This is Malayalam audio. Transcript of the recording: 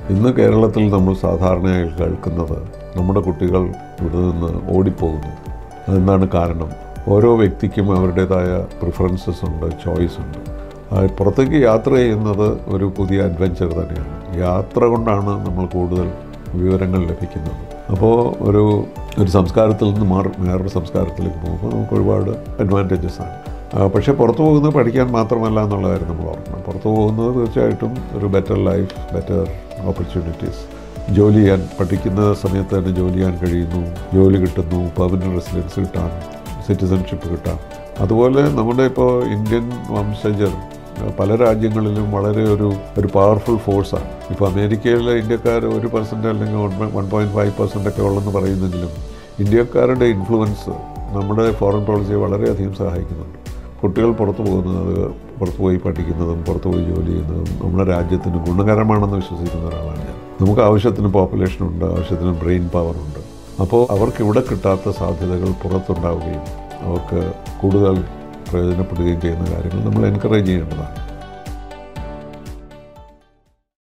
ഇന്ന് കേരളത്തിൽ നമ്മൾ സാധാരണയായി കേൾക്കുന്നത് നമ്മുടെ കുട്ടികൾ ഇവിടെ നിന്ന് ഓടിപ്പോകുന്നു അതെന്താണ് കാരണം ഓരോ വ്യക്തിക്കും അവരുടേതായ പ്രിഫറൻസസ് ഉണ്ട് ചോയ്സ് ഉണ്ട് ആ പുറത്തേക്ക് യാത്ര ചെയ്യുന്നത് ഒരു പുതിയ അഡ്വഞ്ചർ തന്നെയാണ് യാത്ര കൊണ്ടാണ് നമ്മൾ കൂടുതൽ വിവരങ്ങൾ ലഭിക്കുന്നത് അപ്പോൾ ഒരു ഒരു സംസ്കാരത്തിൽ നിന്ന് മാറി വേറൊരു സംസ്കാരത്തിലേക്ക് പോകുമ്പോൾ നമുക്ക് ഒരുപാട് അഡ്വാൻറ്റേജസ് ആണ് ആ, പക്ഷേ പുറത്തു പോകുന്നത് പഠിക്കാൻ മാത്രമല്ല എന്നുള്ള കാര്യം നമ്മൾ ഓർക്കണം പുറത്തു പോകുന്നത് തീർച്ചയായിട്ടും ഒരു ബെറ്റർ ലൈഫ് ബെറ്റർ ഓപ്പർച്യൂണിറ്റീസ് ജോലി ചെയ്യാൻ പഠിക്കുന്ന സമയത്ത് തന്നെ ജോലി ചെയ്യാൻ കഴിയുന്നു ജോലി കിട്ടുന്നു പെർമനൻറ്റ് റെസിഡൻസ് കിട്ടാൻ സിറ്റിസൺഷിപ്പ് കിട്ടാം അതുപോലെ നമ്മുടെ ഇപ്പോൾ ഇന്ത്യൻ വംശജർ അഹ് പല രാജ്യങ്ങളിലും വളരെ ഒരു ഒരു പവർഫുൾ ഫോഴ്സാണ് ഇപ്പോൾ അമേരിക്കയിലെ ഇന്ത്യക്കാർ ഒരു പെർസെൻറ്റ് അല്ലെങ്കിൽ വൺ പോയിൻറ്റ് ഫൈവ് പെർസെൻ്റ് ഒക്കെ ഉള്ളെന്ന് പറയുന്നെങ്കിലും ഇന്ത്യക്കാരുടെ ഇൻഫ്ലുവൻസ് നമ്മുടെ ഫോറിൻ പോളിസിയെ വളരെയധികം സഹായിക്കുന്നുണ്ട് കുട്ടികൾ പുറത്തു പോകുന്നത് പുറത്തു പോയി പഠിക്കുന്നതും പുറത്തു പോയി ജോലി ചെയ്യുന്നതും നമ്മുടെ രാജ്യത്തിന് ഗുണകരമാണെന്ന് വിശ്വസിക്കുന്ന ഒരാളാണ് ഞാൻ നമുക്ക് ആവശ്യത്തിന് പോപ്പുലേഷൻ ഉണ്ട് ആവശ്യത്തിന് ബ്രെയിൻ പവർ ഉണ്ട് അപ്പോൾ അവർക്ക് ഇവിടെ കിട്ടാത്ത സാധ്യതകൾ പുറത്തുണ്ടാവുകയും അവർക്ക് കൂടുതൽ പ്രയോജനപ്പെടുകയും ചെയ്യുന്ന കാര്യങ്ങൾ നമ്മൾ എൻകറേജ് ചെയ്യേണ്ടതാണ്